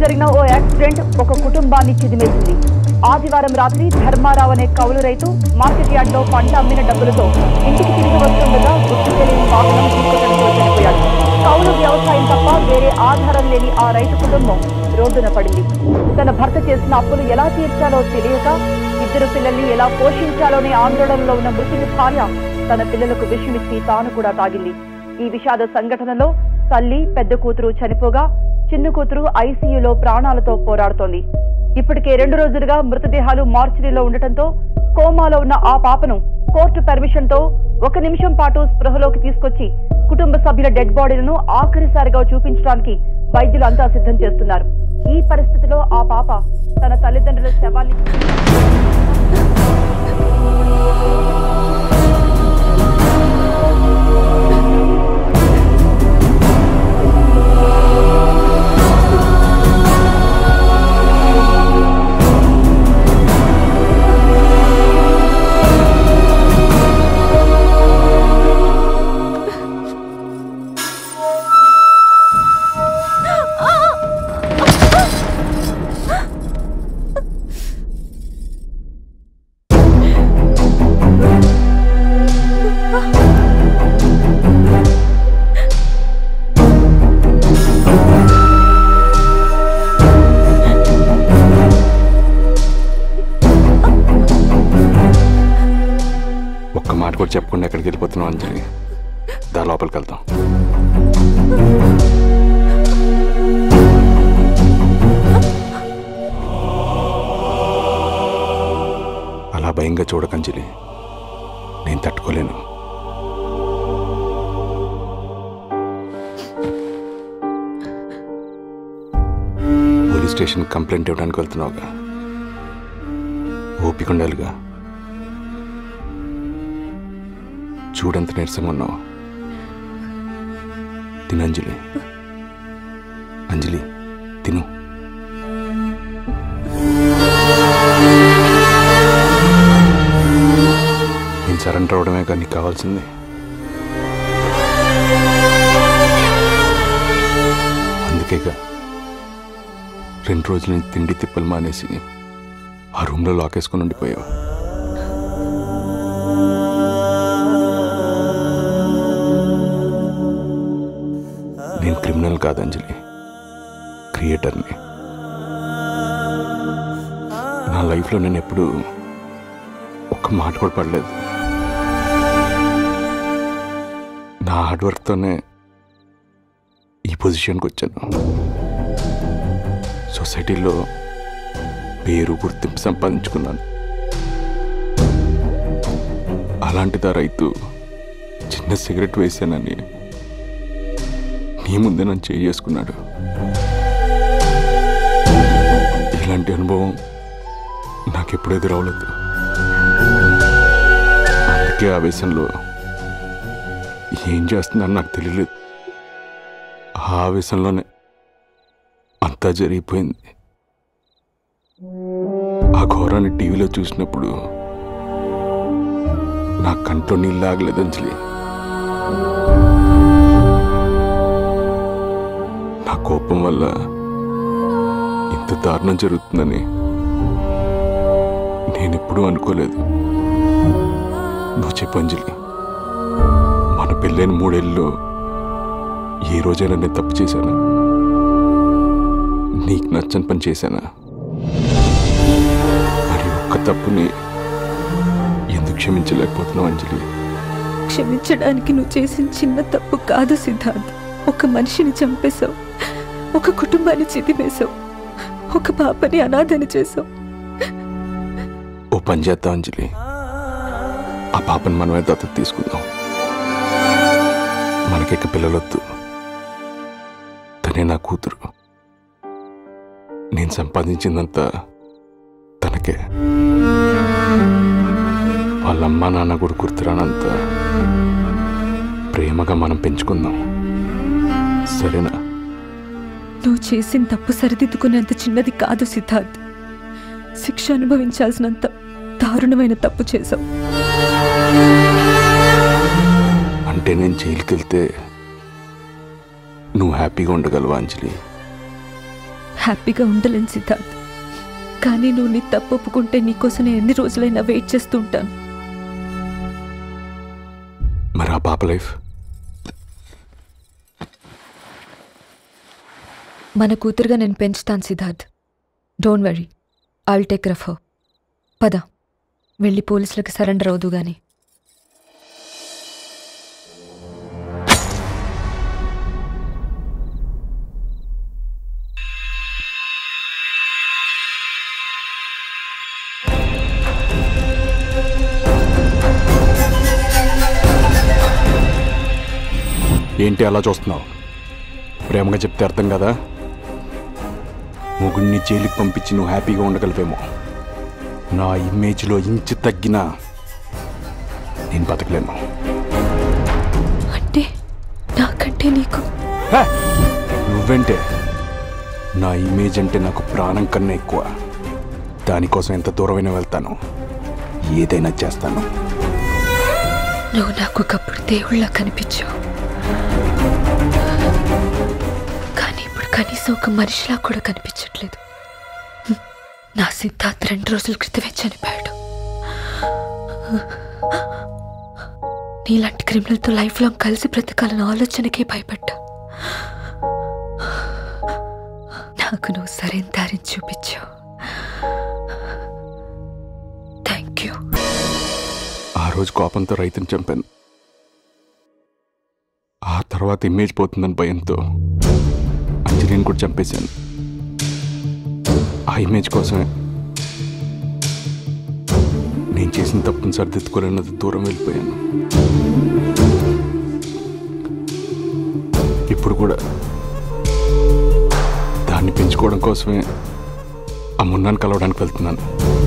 జరిగిన ఓ యాక్సిడెంట్ ఒక కుటుంబాన్ని చిదిమేసింది ఆదివారం రాత్రి ధర్మారావు అనే కౌలు రైతు మార్కెట్ యార్డ్లో పంట అమ్మిన డబ్బులతో ఇంటికి తిరిగి వస్తుండగా గుర్తు తెలియని వాహనం ఢీకొట్టడంతో చనిపోయాడు కౌలు వ్యవసాయం తప్ప వేరే ఆధారం లేని ఆ రైతు కుటుంబం రోడ్డున పడింది తన భర్త చేసిన అప్పులు ఎలా తీర్చాలో తెలియక ఇద్దరు పిల్లల్ని ఎలా పోషించాలోనే ఆందోళనలో ఉన్న మృతుని భార్య తన పిల్లలకు విషమిచ్చి తాను కూడా తాగింది ఈ విషాద సంఘటనలో తల్లి పెద్ద కూతురు చనిపోగా చిన్న కూతురు ఐసీయూలో ప్రాణాలతో పోరాడుతోంది ఇప్పటికే రెండు రోజులుగా మృతదేహాలు మార్చిరీలో ఉండటంతో కోమాలో ఉన్న ఆ పాపను కోర్టు పర్మిషన్ తో ఒక నిమిషం పాటు స్పృహలోకి తీసుకొచ్చి కుటుంబ సభ్యుల డెడ్ బాడీలను ఆఖరిసారిగా చూపించడానికి వైద్యులు అంతా సిద్ధం చేస్తున్నారు ఈ పరిస్థితిలో ఆ పాప తన తల్లిదండ్రుల శవాల్ని ఒక్క మాట కూడా చెప్పకుండా ఎక్కడికి వెళ్ళిపోతున్నావు అంజలి దా లోపలికి వెళ్తాం అలా భయంగా చూడకంజలి నేను తట్టుకోలేను పోలీస్ స్టేషన్ కంప్లైంట్ ఇవ్వడానికి వెళ్తున్నావుగా ఓపిక ఉండాలిగా చూడంత నీరసంగా ఉన్నావు తిను అంజలి అంజలి తిను నేను సరెండర్ అవడమే కానీ నీకు కావాల్సింది అందుకేగా రెండు రోజులు నేను తిండి తిప్పలు మానేసి ఆ రూమ్లో లాకేసుకుని ఉండిపోయావు నేను క్రిమినల్ కాదు అంజలి క్రియేటర్ని నా లైఫ్లో నేను ఎప్పుడు ఒక్క మాట కూడా పడలేదు నా హార్డ్ వర్క్తోనే ఈ పొజిషన్కి వచ్చాను సొసైటీలో పేరు గుర్తింపు సంపాదించుకున్నాను అలాంటిదా రైతు చిన్న సిగరెట్ వేశానని నీ ముందే నన్ను చేసుకున్నాడు ఇలాంటి అనుభవం నాకెప్పుడు ఎదురవలేదు అందుకే ఆవేశంలో ఏం చేస్తున్నాను నాకు తెలియలేదు ఆ ఆవేశంలోనే అంతా జరిగిపోయింది ఆ ఘోరాన్ని టీవీలో చూసినప్పుడు నా కంట్లో నీళ్ళు ఆగలేదు అంజలి నా కోపం వల్ల ఇంత దారుణం జరుగుతుందని నేనెప్పుడూ అనుకోలేదు నువ్వు చెప్పు అంజలి మన పెళ్ళైన మూడేళ్ళలో ఏ రోజైనా నేను తప్పు చేశానా నీకు నచ్చని పని చేశానా మరి ఒక్క తప్పుని ఎందుకు క్షమించలేకపోతున్నావు అంజలి క్షమించడానికి నువ్వు చేసిన చిన్న తప్పు కాదు సిద్ధార్థ్ ఒక మనిషిని చంపేశావు ఒక కుటుంబాన్ని చితిమేశావు ఒక పాపని అనాథని చేశావు ఓ పని చేద్దాం అంజలి ఆ పాపని మనమే దత్తత తీసుకుందాం మనకిక పిల్లలొద్దు తనే నా కూతురు నేను సంపాదించిందంతా తనకే వాళ్ళ అమ్మా నాన్న కూడా గుర్తురానంత ప్రేమగా మనం పెంచుకుందాం సరేనా నువ్వు చేసిన తప్పు సరిదిద్దుకునేంత చిన్నది కాదు సిద్ధార్థ్ శిక్ష అనుభవించాల్సినంత దారుణమైన తప్పు చేశావు అంటే నేను జైలుకి వెళ్తే నువ్వు హ్యాపీగా ఉండగలవా అంజలి హ్యాపీగా ఉండలేను సిద్ధార్థ్ కానీ నువ్వు నీ తప్పు ఒప్పుకుంటే నీకోసం నేను ఎన్ని రోజులైనా వెయిట్ చేస్తూ ఉంటాను మరి ఆ పాప లైఫ్ మన కూతురుగా నేను పెంచుతాను Siddharth don't worry I will take rough పద వెళ్ళి పోలీసులకు సరెండర్ అవుదు గాని ఏంటి అలా చూస్తున్నావు ప్రేమగా చెప్తే అర్థం కదా మొగుడిని జైలుకి పంపించి నువ్వు హ్యాపీగా ఉండగలవేమో నా ఇమేజ్లో ఇంచు తగ్గినా నేను బతకలేను అంటే నాకంటే నీకు హే! నువ్వేంటే నా ఇమేజ్ అంటే నాకు ప్రాణం కన్నా ఎక్కువ దానికోసం ఎంత దూరమైనా వెళ్తాను ఏదైనా చేస్తాను నువ్వు నాకు ఒకప్పుడు దేవుళ్ళ కనిపించావు కానీ ఇప్పుడు కనీసం ఒక మనిషిలా కూడా కనిపించట్లేదు హ్మ్. నా సిద్ధార్థ్ రెండు రోజుల క్రితమే చనిపోయాడు నీలాంటి క్రిమినల్తో లైఫ్ లాంగ్ కలిసి బ్రతకాలన్న ఆలోచనకే భయపడ్డా నాకు నువ్వు సరైన దారిని చూపించావు థ్యాంక్ యూ ఆ రోజు కోపంతో రైతుని చంపాను ఆ తర్వాత ఇమేజ్ పోతుందని భయంతో అంజలిని కూడా చంపేశాను ఆ ఇమేజ్ కోసమే నేను చేసిన తప్పును సరిదిద్దుకోలేనంత దూరం వెళ్ళిపోయాను ఇప్పుడు కూడా దాన్ని పెంచుకోవడం కోసమే ఆ మున్నాన్ని కలవడానికి వెళ్తున్నాను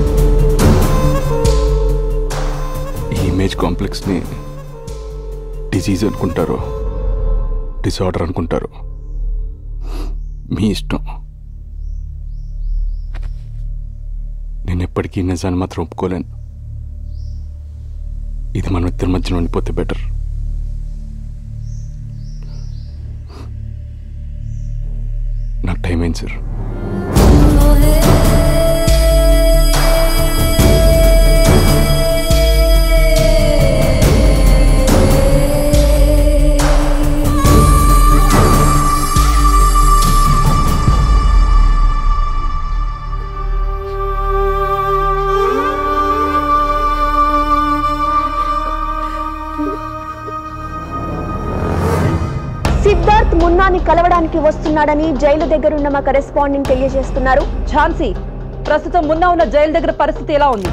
ఈ ఇమేజ్ కాంప్లెక్స్ని డిసీజ్ అనుకుంటారు డిసార్డర్ అనుకుంటారు మీ ఇష్టం నేను ఎప్పటికీ ఈ నిజాన్ని మాత్రం ఒప్పుకోలేను ఇది మన ఇద్దరి మధ్యన ఉండిపోతే బెటర్ నాకు టైం అయింది సార్ సిద్ధార్థ్ మున్నాని కలవడానికి వస్తున్నాడని జైలు దగ్గరున్న మా కరెస్పాండెంట్ తెలియజేస్తున్నారు ఝాన్సీ ప్రస్తుతం మున్నా ఉన్న జైలు దగ్గర పరిస్థితి ఎలా ఉంది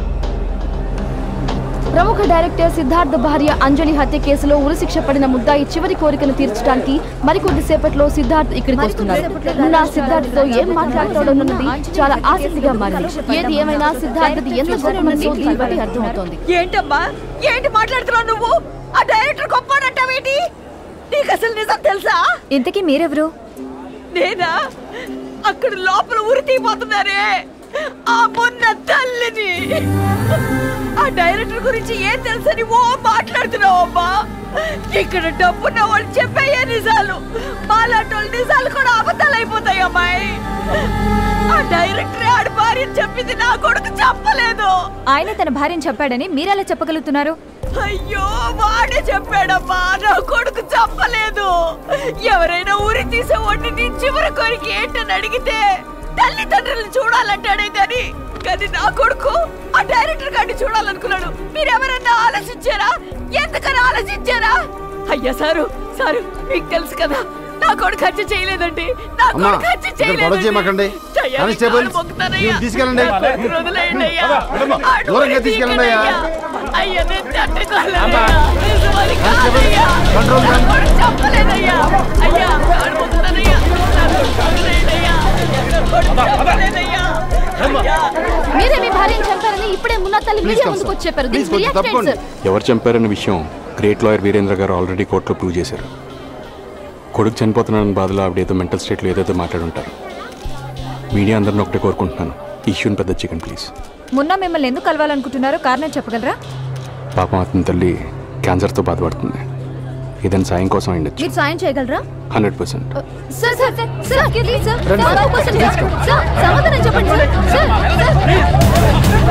ప్రముఖ డైరెక్టర్ సిద్ధార్థ్ భార్య అంజలి హత్య కేసులో ఉరిశిక్ష పడిన ముద్దాయి చివరి కోరికను తీర్చడానికి మరికొద్ది సేపట్లో సిద్ధార్థ్ ఇక్కడికి వస్తున్నారు మున్నా సిద్ధార్థ్ తో ఏం మాట్లాడతాడోనన్నది చాలా ఆసక్తిగా మారింది ఏది ఏమైనా సిద్ధార్థ్ ఎంత గొప్ప మనసో దీన్ని బట్టి అర్థమవుతోంది ఏంటమ్మా ఏంటి మాట్లాడుతున్నావు నువ్వు ఆ డైరెక్టర్ గొప్పనంటావేంటి నీకు అసలు నిజం తెలుసా ఇంతకీ మీరెవరు నేనా అక్కడ లోపల ఉరి తీపోతున్నారే ఆ మొన్న తల్లిని ఆ డైరెక్టర్ గురించి ఏం తెలుసని ఓ మాట్లాడుతున్నావు అమ్మా ఇక్కడ డబ్బున్న వాళ్ళు చెప్పే నిజాలు మాలాంటి వాళ్ళు నిజాలు కూడా అబద్ధాలు అయిపోతాయి అమ్మాయి ఆ డైరెక్టరే ఆడి భార్య చెప్పింది నా కొడుకు చెప్పలేదు ఆయన తన భార్యను చెప్పాడని మీరెలా చెప్పగలుగుతున్నారు అయ్యో వాడే చెప్పాడమ్మా నా కొడుకు చెప్పలేదు ఎవరైనా ఊరి తీసే వాడిని చివరి కోరిక ఏంటని అడిగితే తల్లిదండ్రులను చూడాలంటాడే గాని కానీ నా కొడుకు ఆ డైరెక్టర్ గారిని చూడాలనుకున్నాడు మీరెవరన్నా ఆలోచించారా ఎందుకని ఆలోచించారా అయ్యా సారు సారు మీకు తెలుసు కదా నా కొడుకు హత్య చేయలేదండి నా అమ్మా, కొడుకు హత్య ఇక్కడ గొడవ చేయలేదండి. చేయమాకండి. అయ్యా, కానిస్టేబుల్, కాళ్ళు మొక్కుతానయ్యా. ఈయన్ని తీసుకెళ్ళండి. నా కొడుకుని వదిలేయండి అయ్యా. ఆడు దూరంగా ఊరి తీసుకెళ్ళండి అయ్యా. తీయకండి అయ్యా నేను తట్టుకోలేనయ్యా. అమ్మా. నిజమని కానిస్టేబుల్, కాదయ్యా. కంట్రోల్ నా రూమ్. కొడుకు చెప్పలేదయ్యా. అయ్యా, కాళ్ళు మొక్కుతానయ్యా. నా కొడుకు వదిలేయండి అయ్యా. నా కొడుకు చెప్పలేదయ్యా. అయ్యా. మీరే మీ భార్యను చంపారని ఇప్పుడే మున్నా తల్లి Please మీడియా come, ముందుకు sir. వచ్చి చెప్పారు Please దీనికి కొంచెం రియాక్ట్ తప్పకుండా. సార్ ఎవరు చంపారన్న విషయం గ్రేట్ లాయర్ వీరేంద్ర గారు ఆల్రెడీ కోర్టులో ప్రూవ్ చేశారు కొడుకు చనిపోతున్నాడని బాధలో ఆవిడ ఏదో మెంటల్ స్టేట్లో ఏదైతే మాట్లాడుంటారు మీడియా అందరిని ఒకటే కోరుకుంటున్నాను ఇష్యూని పెద్ద చికెన్ ప్లీజ్ మొన్న మిమ్మల్ని ఎందుకు కలవాలనుకుంటున్నారో కారణం చెప్పగలరా పాపం అతని తల్లి క్యాన్సర్తో బాధపడుతుంది ఏదైనా సాయం కోసం అయిండొచ్చు మీరు సాయం చేయగలరా hundred percent sir sir sir sir please sir sir అవకాశం సార్ సార్ సమాధానం చెప్పండి సార్ సార్ సార్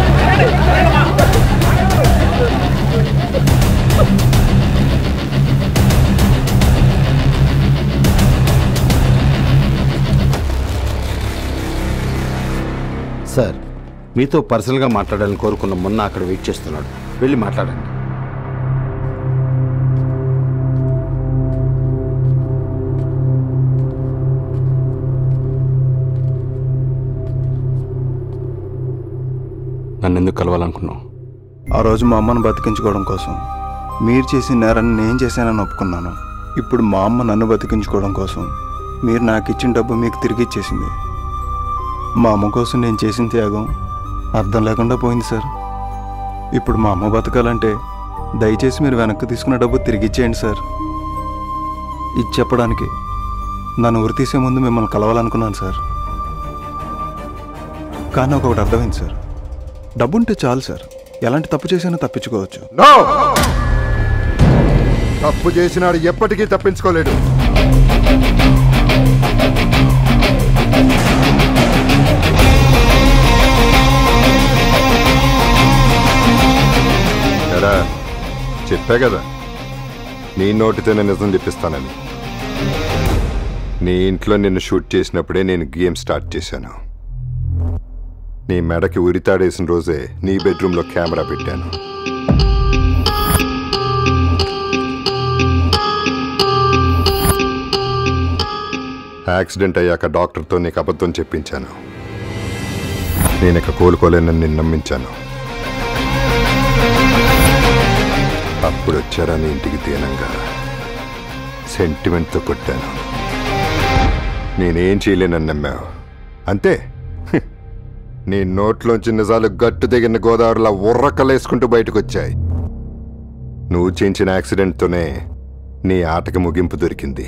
సార్ మీతో పర్సనల్గా మాట్లాడాలని కోరుకున్న మొన్న అక్కడ వెయిట్ చేస్తున్నాడు వెళ్ళి మాట్లాడండి నన్ను ఎందుకు కలవాలనుకున్నావు ఆ రోజు మా అమ్మను బతికించుకోవడం కోసం మీరు చేసిన నేరాన్ని నేను చేశానని ఒప్పుకున్నాను ఇప్పుడు మా అమ్మ నన్ను బతికించుకోవడం కోసం మీరు నాకు ఇచ్చిన డబ్బు మీకు తిరిగి ఇచ్చేసింది మా అమ్మ కోసం నేను చేసిన త్యాగం అర్థం లేకుండా పోయింది సార్ ఇప్పుడు మా అమ్మ బతకాలంటే దయచేసి మీరు వెనక్కి తీసుకున్న డబ్బు తిరిగి ఇచ్చేయండి సార్ ఇది చెప్పడానికి నన్ను ఉరి తీసే ముందు మిమ్మల్ని కలవాలనుకున్నాను సార్ కానీ ఒకటి అర్థమైంది సార్ డబ్బుంటే చాలు సార్ ఎలాంటి తప్పు చేసినా తప్పించుకోవచ్చు నో తప్పు చేసినాడు ఎప్పటికీ తప్పించుకోలేడు ఎరా చెప్పా కదా నీ నోటితోనే నిజం చెప్పిస్తానని నీ ఇంట్లో నిన్ను షూట్ చేసినప్పుడే నేను గేమ్ స్టార్ట్ చేశాను నీ మెడకి ఉరితాడేసిన రోజే నీ బెడ్రూమ్లో కెమెరా పెట్టాను యాక్సిడెంట్ అయ్యాక డాక్టర్తో నీకు అబద్ధం చెప్పించాను నేను ఇక కోలుకోలేనని నేను నమ్మించాను అప్పుడు వచ్చారని ఇంటికి దీనంగా సెంటిమెంట్తో కొట్టాను నేనేం చేయలేనని నమ్మావు అంతే హ్మ్. నీ నోట్లోంచి నిజాలు గట్టు దిగిన గోదావరిలా ఉర్రకలేసుకుంటూ బయటకు వచ్చాయి నువ్వు చేయించిన యాక్సిడెంట్తోనే నీ ఆటకి ముగింపు దొరికింది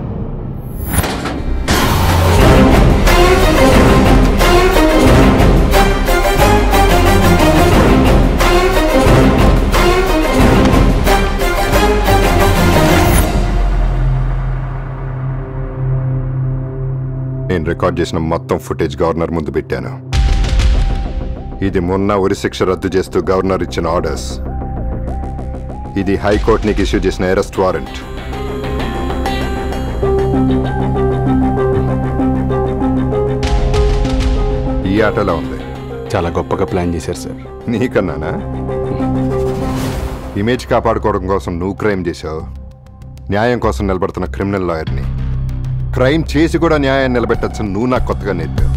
నేను రికార్డ్ చేసిన మొత్తం ఫుటేజ్ గవర్నర్ ముందు పెట్టాను ఇది మొన్న ఉరి శిక్ష రద్దు చేస్తూ గవర్నర్ ఇచ్చిన ఆర్డర్స్ ఇది హైకోర్టు నీకు ఇష్యూ చేసిన అరెస్ట్ వారెంట్ ఈ ఆటలా ఉంది చాలా గొప్పగా ప్లాన్ చేశారు సార్ నీకన్నానా ఇమేజ్ కాపాడుకోవడం కోసం నువ్వు క్రైమ్ చేశావు న్యాయం కోసం నిలబడుతున్న క్రిమినల్ లాయర్ని క్రైమ్ చేసి కూడా న్యాయాన్ని నిలబెట్టచ్చు నువ్వు నాకు కొత్తగా నేర్పావు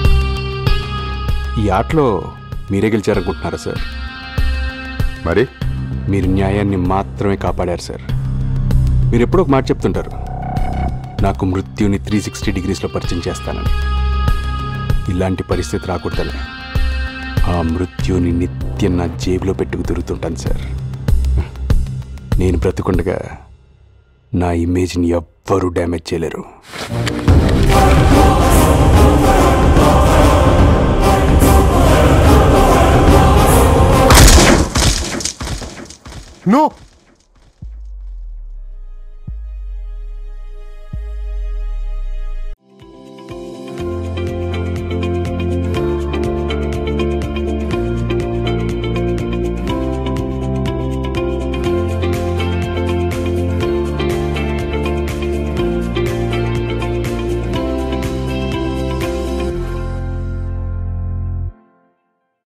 ఈ ఆటలో మీరే గెలిచారనుకుంటున్నారా సార్ మరి మీరు న్యాయాన్ని మాత్రమే కాపాడారు సార్ మీరు ఎప్పుడో ఒక మాట చెప్తుంటారు నాకు మృత్యుని త్రీ సిక్స్టీ డిగ్రీస్లో పరిచయం చేస్తానని ఇలాంటి పరిస్థితి రాకూడదని ఆ మృత్యుని నిత్యం నా జేబులో పెట్టుకు తిరుగుతుంటాను సార్ నేను బ్రతికుండగా నా ఇమేజ్ని ఎవ్వరూ డ్యామేజ్ చేయలేరు నో